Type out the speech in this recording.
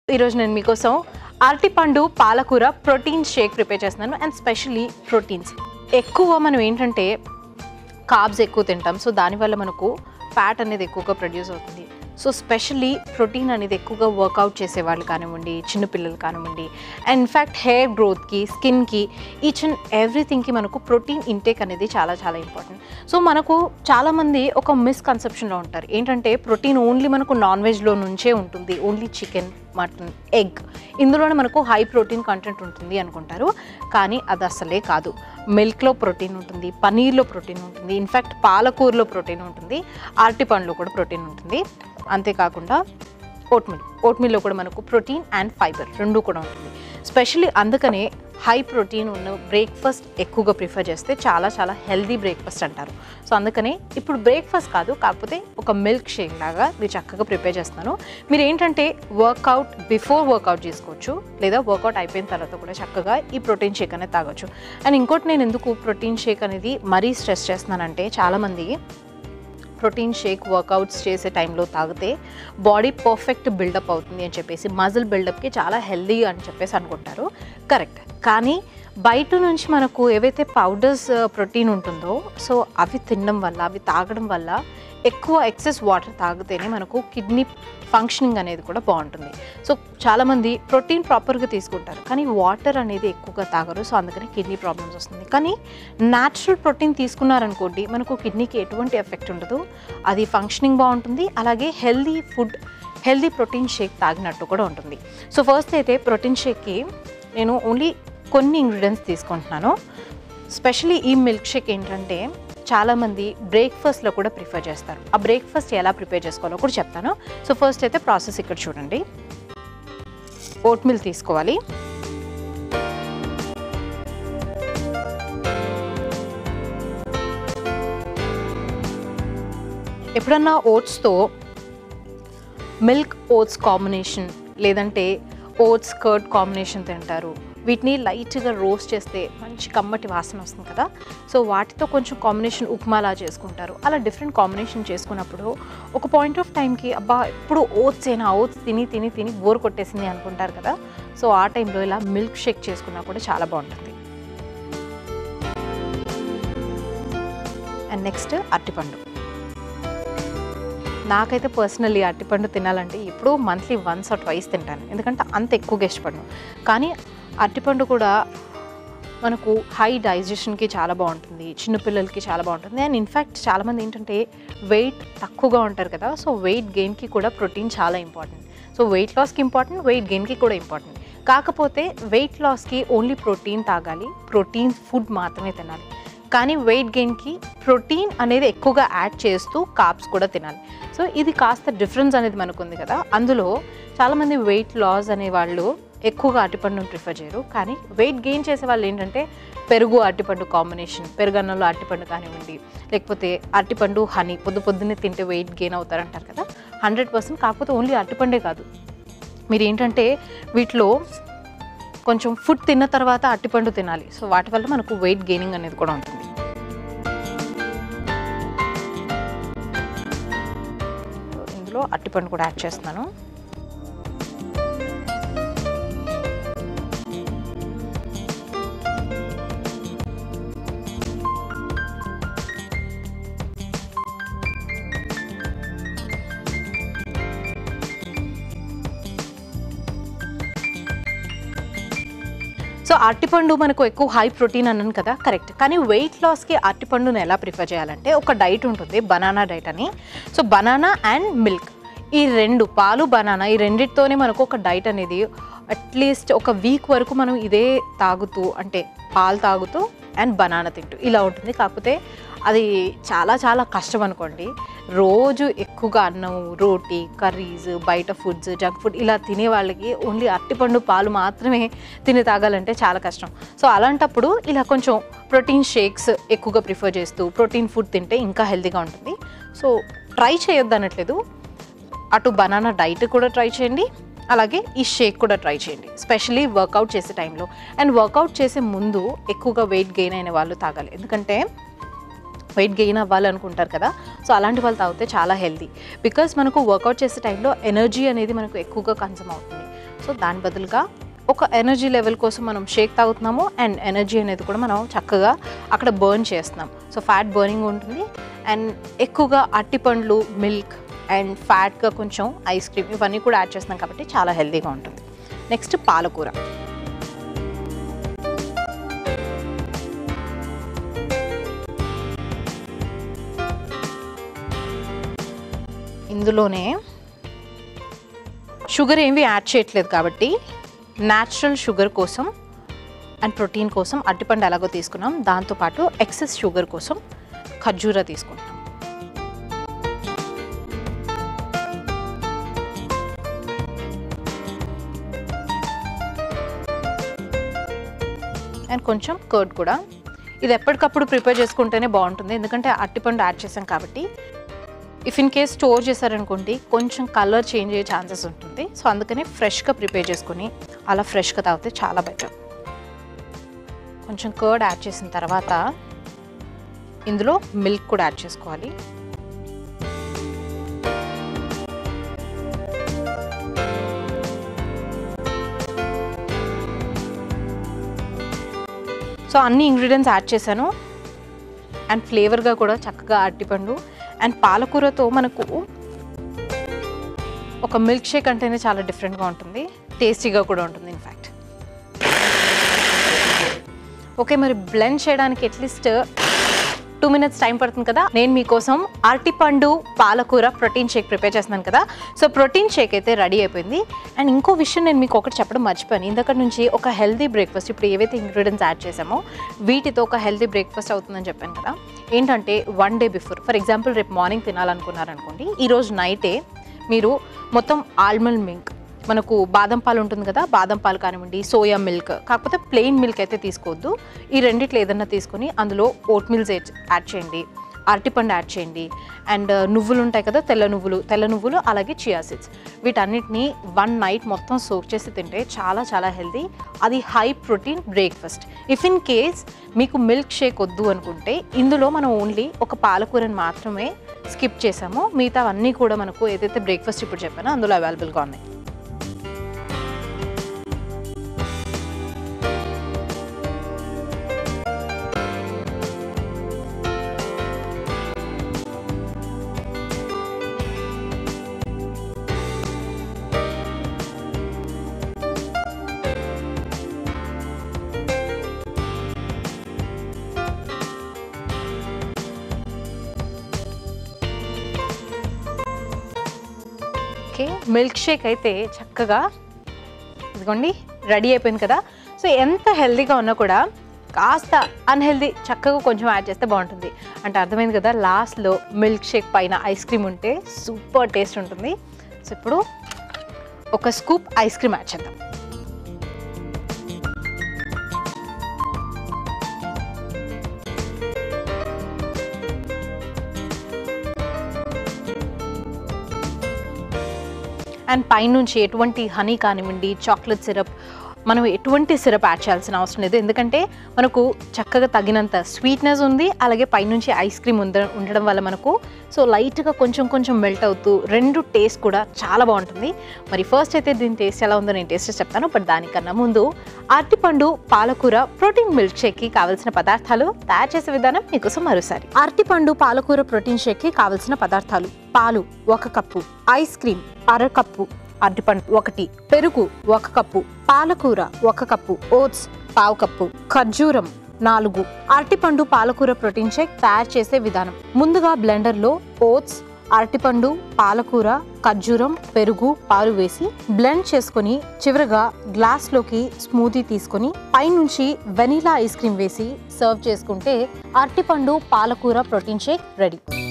ఈరోజు నేను మీకోసం అరటిపండు పాలకూర ప్రోటీన్ షేక్ ప్రిపేర్ చేస్తున్నాను అండ్ స్పెషల్లీ ప్రోటీన్స్ ఎక్కువ మనం ఏంటంటే కార్బ్స్ ఎక్కువ తింటాం సో దానివల్ల మనకు ఫ్యాట్ అనేది ఎక్కువగా ప్రొడ్యూస్ అవుతుంది సో స్పెషల్లీ ప్రోటీన్ అనేది ఎక్కువగా వర్కౌట్ చేసే వాళ్ళు కానివ్వండి చిన్నపిల్లలు కానివ్వండి అండ్ ఇన్ఫ్యాక్ట్ హెయిర్ గ్రోత్కి స్కిన్కి ఈచ్ అండ్ ఎవ్రీథింగ్కి మనకు ప్రోటీన్ ఇంటేక్ అనేది చాలా చాలా ఇంపార్టెంట్ సో మనకు చాలామంది ఒక మిస్కన్సెప్షన్లో ఉంటారు ఏంటంటే ప్రోటీన్ ఓన్లీ మనకు నాన్ వెజ్లో నుంచే ఉంటుంది ఓన్లీ చికెన్ మటన్ ఎగ్ ఇందులోనే మనకు హై ప్రోటీన్ కంటెంట్ ఉంటుంది అనుకుంటారు కానీ అది అసలే కాదు మిల్క్లో ప్రోటీన్ ఉంటుంది పనీర్లో ప్రోటీన్ ఉంటుంది ఇన్ఫ్యాక్ట్ పాలకూరలో ప్రోటీన్ ఉంటుంది అరటి పండ్లో కూడా ప్రోటీన్ ఉంటుంది అంతేకాకుండా ఓట్మిల్ ఓట్మిల్లో కూడా మనకు ప్రోటీన్ అండ్ ఫైబర్ రెండు కూడా ఉంటుంది స్పెషల్లీ అందుకనే హై ప్రోటీన్ ఉన్న బ్రేక్ఫాస్ట్ ఎక్కువగా ప్రిఫర్ చేస్తే చాలా చాలా హెల్దీ బ్రేక్ఫాస్ట్ అంటారు సో అందుకనే ఇప్పుడు బ్రేక్ఫాస్ట్ కాదు కాకపోతే ఒక మిల్క్ షేక్ లాగా మీరు చక్కగా ప్రిపేర్ చేస్తున్నాను మీరు ఏంటంటే వర్కౌట్ బిఫోర్ వర్కౌట్ చేసుకోవచ్చు లేదా వర్కౌట్ అయిపోయిన తర్వాత కూడా చక్కగా ఈ ప్రోటీన్ షేక్ అనేది తాగొచ్చు అండ్ ఇంకోటి నేను ఎందుకు ప్రోటీన్ షేక్ అనేది మరీ స్ట్రెస్ చేస్తున్నానంటే చాలామంది ప్రోటీన్ షేక్ వర్కౌట్స్ చేసే టైంలో తాగితే బాడీ పర్ఫెక్ట్ బిల్డప్ అవుతుంది అని చెప్పేసి మజిల్ బిల్డప్కి చాలా హెల్దీ అని చెప్పేసి అనుకుంటారు కరెక్ట్ కానీ బయట నుంచి మనకు ఏవైతే పౌడర్స్ ప్రోటీన్ ఉంటుందో సో అవి తినడం వల్ల అవి తాగడం వల్ల ఎక్కువ ఎక్సెస్ వాటర్ తాగితేనే మనకు కిడ్నీ ఫంక్షనింగ్ అనేది కూడా బాగుంటుంది సో చాలామంది ప్రోటీన్ ప్రాపర్గా తీసుకుంటారు కానీ వాటర్ అనేది ఎక్కువగా తాగరు సో అందుకని కిడ్నీ ప్రాబ్లమ్స్ వస్తుంది కానీ న్యాచురల్ ప్రోటీన్ తీసుకున్నారనుకోండి మనకు కిడ్నీకి ఎటువంటి ఎఫెక్ట్ ఉండదు అది ఫంక్షనింగ్ బాగుంటుంది అలాగే healthy food healthy protein shake తాగినట్టు కూడా ఉంటుంది సో ఫస్ట్ అయితే ప్రోటీన్ షేక్కి నేను ఓన్లీ కొన్ని ఇంగ్రీడియంట్స్ తీసుకుంటున్నాను స్పెషలీ ఈ మిల్క్ షేక్ ఏంటంటే చాలామంది బ్రేక్ఫాస్ట్లో కూడా ప్రిఫర్ చేస్తారు ఆ బ్రేక్ఫాస్ట్ ఎలా ప్రిపేర్ చేసుకోవాలో కూడా చెప్తాను సో ఫస్ట్ అయితే ప్రాసెస్ ఇక్కడ చూడండి ఓట్ మిల్ తీసుకోవాలి ఎప్పుడన్నా ఓట్స్తో మిల్క్ ఓట్స్ కాంబినేషన్ లేదంటే ఓట్స్ కర్డ్ కాంబినేషన్ తింటారు వీటిని లైట్గా రోస్ట్ చేస్తే మంచి కమ్మటి వాసన వస్తుంది కదా సో వాటితో కొంచెం కాంబినేషన్ ఉప్మాలా చేసుకుంటారు అలా డిఫరెంట్ కాంబినేషన్ చేసుకున్నప్పుడు ఒక పాయింట్ ఆఫ్ టైంకి అబ్బా ఎప్పుడు ఓట్స్ అయినా ఓట్స్ తిని తిని తిని బోర్ కొట్టేసింది అనుకుంటారు కదా సో ఆ టైంలో ఇలా మిల్క్ షేక్ చేసుకున్నా కూడా చాలా బాగుంటుంది అండ్ నెక్స్ట్ అరటిపండు నాకైతే పర్సనల్లీ అరటిపండు తినాలంటే ఇప్పుడు మంత్లీ వన్స్ ఆర్ ట్వైస్ తింటాను ఎందుకంటే అంత ఎక్కువగా ఇష్టపడను కానీ అరటిపండు కూడా మనకు హై డైజెషన్కి చాలా బాగుంటుంది చిన్నపిల్లలకి చాలా బాగుంటుంది అండ్ ఇన్ఫ్యాక్ట్ చాలామంది ఏంటంటే వెయిట్ తక్కువగా ఉంటారు కదా సో వెయిట్ గెయిన్కి కూడా ప్రోటీన్ చాలా ఇంపార్టెంట్ సో వెయిట్ లాస్కి ఇంపార్టెంట్ వెయిట్ గెయిన్కి కూడా ఇంపార్టెంట్ కాకపోతే వెయిట్ లాస్కి ఓన్లీ ప్రోటీన్ తాగాలి ప్రోటీన్ ఫుడ్ మాత్రమే తినాలి కానీ వెయిట్ గెయిన్కి ప్రోటీన్ అనేది ఎక్కువగా యాడ్ చేస్తూ కాప్స్ కూడా తినాలి సో ఇది కాస్త డిఫరెన్స్ అనేది మనకు ఉంది కదా అందులో చాలామంది వెయిట్ లాస్ అనే వాళ్ళు ఎక్కువగా అరటిపండును ప్రిఫర్ చేయరు కానీ వెయిట్ గెయిన్ చేసే వాళ్ళు ఏంటంటే పెరుగు అరటిపండు కాంబినేషన్ పెరుగన్నంలో అరటిపండు కానివ్వండి లేకపోతే అరటిపండు హనీ పొద్దు పొద్దున్నే తింటే వెయిట్ గెయిన్ అవుతారంటారు కదా హండ్రెడ్ పర్సెంట్ కాకపోతే ఓన్లీ అరటిపండే కాదు మీరు ఏంటంటే వీటిలో కొంచెం ఫుడ్ తిన్న తర్వాత అరటిపండు తినాలి సో వాటి వల్ల మనకు వెయిట్ గెయినింగ్ అనేది కూడా ఉంటుంది సో ఇందులో అరటిపండు కూడా యాడ్ చేస్తున్నాను సో అరటిపండు మనకు ఎక్కువ హై ప్రోటీన్ అన్నాను కదా కరెక్ట్ కానీ వెయిట్ లాస్కి అరటిపండును ఎలా ప్రిఫర్ చేయాలంటే ఒక డైట్ ఉంటుంది బనానా డైట్ అని సో బనానా అండ్ మిల్క్ ఈ రెండు పాలు బనానా ఈ రెండిటితోనే మనకు ఒక డైట్ అనేది అట్లీస్ట్ ఒక వీక్ వరకు మనం ఇదే తాగుతూ అంటే పాలు తాగుతూ అండ్ బనానా తింటూ ఇలా ఉంటుంది కాకపోతే అది చాలా చాలా కష్టం అనుకోండి రోజు ఎక్కువగా అన్నం రోటీ కర్రీస్ బయట ఫుడ్స్ జంక్ ఫుడ్ ఇలా తినే వాళ్ళకి ఓన్లీ అరటిపండు పాలు మాత్రమే తిని తాగాలంటే చాలా కష్టం సో అలాంటప్పుడు ఇలా కొంచెం ప్రోటీన్ షేక్స్ ఎక్కువగా ప్రిఫర్ చేస్తూ ప్రోటీన్ ఫుడ్ తింటే ఇంకా హెల్తీగా ఉంటుంది సో ట్రై చేయొద్దు అనట్లేదు అటు బనానా డైట్ కూడా ట్రై చేయండి అలాగే ఈ షేక్ కూడా ట్రై చేయండి స్పెషలీ వర్కౌట్ చేసే టైంలో అండ్ వర్కౌట్ చేసే ముందు ఎక్కువగా వెయిట్ గెయిన్ అయిన వాళ్ళు తాగాలి ఎందుకంటే వెయిట్ గెయిన్ అవ్వాలనుకుంటారు కదా సో అలాంటి వాళ్ళు తాగితే చాలా హెల్తీ బికాస్ మనకు వర్కౌట్ చేసే టైంలో ఎనర్జీ అనేది మనకు ఎక్కువగా కన్సమ్ అవుతుంది సో దాని బదులుగా ఒక ఎనర్జీ లెవెల్ కోసం మనం షేక్ తాగుతున్నాము అండ్ ఎనర్జీ అనేది కూడా మనం చక్కగా అక్కడ బర్న్ చేస్తున్నాం సో ఫ్యాట్ బర్నింగ్ ఉంటుంది అండ్ ఎక్కువగా అట్టి పండ్లు మిల్క్ అండ్ ఫ్యాట్గా కొంచెం ఐస్ క్రీమ్ ఇవన్నీ కూడా యాడ్ చేస్తున్నాం కాబట్టి చాలా హెల్తీగా ఉంటుంది నెక్స్ట్ పాలకూర ఇందులోనే షుగర్ ఏమి యాడ్ చేయట్లేదు కాబట్టి న్యాచురల్ షుగర్ కోసం అండ్ ప్రోటీన్ కోసం అరటిపండు ఎలాగో తీసుకున్నాం దాంతోపాటు ఎక్సెస్ షుగర్ కోసం ఖర్జూరా తీసుకుంటాం అండ్ కొంచెం కర్డ్ కూడా ఇది ఎప్పటికప్పుడు ప్రిపేర్ చేసుకుంటేనే బాగుంటుంది ఎందుకంటే అరటిపండు యాడ్ చేసాం కాబట్టి ఇఫ్ ఇన్ కేస్ స్టోర్ చేశారనుకోండి కొంచెం కలర్ చేంజ్ అయ్యే ఛాన్సెస్ ఉంటుంది సో అందుకని ఫ్రెష్గా ప్రిపేర్ చేసుకుని అలా ఫ్రెష్గా తాగితే చాలా బెటర్ కొంచెం కర్డ్ యాడ్ చేసిన తర్వాత ఇందులో మిల్క్ కూడా యాడ్ చేసుకోవాలి సో అన్ని ఇంగ్రీడియంట్స్ యాడ్ చేశాను అండ్ ఫ్లేవర్గా కూడా చక్కగా అరటిపండు అండ్ పాలకూరతో మనకు ఒక మిల్క్ షేక్ అంటేనే చాలా డిఫరెంట్గా ఉంటుంది టేస్టీగా కూడా ఉంటుంది ఇన్ఫ్యాక్ట్ ఓకే మరి బ్లెండ్ చేయడానికి అట్లీస్ట్ టూ మినిట్స్ టైం పడుతుంది కదా నేను మీకోసం అరటిపండు పాలకూర ప్రోటీన్ షేక్ ప్రిపేర్ చేస్తున్నాను కదా సో ప్రోటీన్ షేక్ అయితే రెడీ అయిపోయింది అండ్ ఇంకో విషయం నేను మీకు ఒకటి చెప్పడం మర్చిపోయాను ఇందక్కడ నుంచి ఒక హెల్దీ బ్రేక్ఫాస్ట్ ఇప్పుడు ఏవైతే ఇంగ్రీడియంట్స్ యాడ్ చేసామో వీటితో ఒక హెల్దీ బ్రేక్ఫాస్ట్ అవుతుందని చెప్పాను కదా ఏంటంటే one day before for example రేపు మార్నింగ్ తినాలనుకున్నారనుకోండి ఈరోజు నైటే మీరు మొత్తం ఆల్మండ్ మిల్క్ మనకు బాదం పాలు ఉంటుంది కదా బాదం పాలు కానివ్వండి సోయా మిల్క్ కాకపోతే ప్లెయిన్ మిల్క్ అయితే తీసుకోవద్దు ఈ రెండిట్లో ఏదన్నా తీసుకొని అందులో ఓట్ మిల్స్ యాడ్ చేయండి అరటిపండు యాడ్ చేయండి అండ్ నువ్వులు ఉంటాయి కదా తెల్ల నువ్వులు తెల్ల నువ్వులు అలాగే చియా సీడ్స్ వీటన్నిటిని వన్ నైట్ మొత్తం సోక్ చేసి తింటే చాలా చాలా హెల్తీ అది high protein breakfast if in case మీకు మిల్క్ షేక్ వద్దు అనుకుంటే ఇందులో మనం ఓన్లీ ఒక పాలకూరని మాత్రమే స్కిప్ చేసాము మిగతా అన్నీ కూడా మనకు ఏదైతే బ్రేక్ఫాస్ట్ ఇప్పుడు చెప్పానో అందులో అవైలబుల్గా ఉన్నాయి ఓకే మిల్క్ షేక్ అయితే చక్కగా ఇదిగోండి రెడీ అయిపోయింది కదా సో ఎంత హెల్తీగా ఉన్నా కూడా కాస్త అన్హెల్దీ చక్కగా కొంచెం యాడ్ చేస్తే బాగుంటుంది అంటే అర్థమైంది కదా లాస్ట్లో మిల్క్ షేక్ పైన ఐస్ క్రీమ్ ఉంటే సూపర్ టేస్ట్ ఉంటుంది సో ఇప్పుడు ఒక స్కూప్ ఐస్ క్రీమ్ యాడ్ చేద్దాం అండ్ పైనుంచి ఎటువంటి హనీ కానివ్వండి చాక్లెట్ సిరప్ మనం ఎటువంటి సిరప్ యాడ్ చేయాల్సిన అవసరం లేదు ఎందుకంటే మనకు చక్కగా తగినంత స్వీట్నెస్ ఉంది అలాగే పైనుంచి ఐస్ క్రీమ్ ఉంద ఉండడం వల్ల మనకు సో లైట్గా కొంచెం కొంచెం మెల్ట్ అవుతూ రెండు టేస్ట్ కూడా చాలా బాగుంటుంది మరి ఫస్ట్ అయితే దీని టేస్ట్ ఎలా ఉందో నేను టేస్ట్ చెప్తాను బట్ దానికన్నా ముందు అరటిపండు పాలకూర ప్రోటీన్ మిల్క్ షేక్కి కావాల్సిన పదార్థాలు తయారు చేసే విధానం మీకోసం మరోసారి అరటిపండు పాలకూర ప్రోటీన్ షేక్కి కావాల్సిన పదార్థాలు పాలు ఒక కప్పు ఐస్ క్రీమ్ అర కప్పు అరటిపండు ఒకటి పెరుగు ఒక కప్పు పాలకూర ఒక కప్పు ఓట్స్ పావు కప్పు ఖర్జూరం నాలుగు అరటిపండు పాలకూర ప్రోటీన్ షేక్ తయారు చేసే విధానం ముందుగా బ్లెండర్లో ఓట్స్ అరటిపండు పాలకూర ఖర్జూరం పెరుగు పాలు వేసి బ్లెండ్ చేసుకొని చివరగా గ్లాస్లోకి స్మూతీ తీసుకొని పైనుంచి వెనీలా ఐస్ క్రీమ్ వేసి సర్వ్ చేసుకుంటే అరటిపండు పాలకూర ప్రోటీన్ షేక్ రెడీ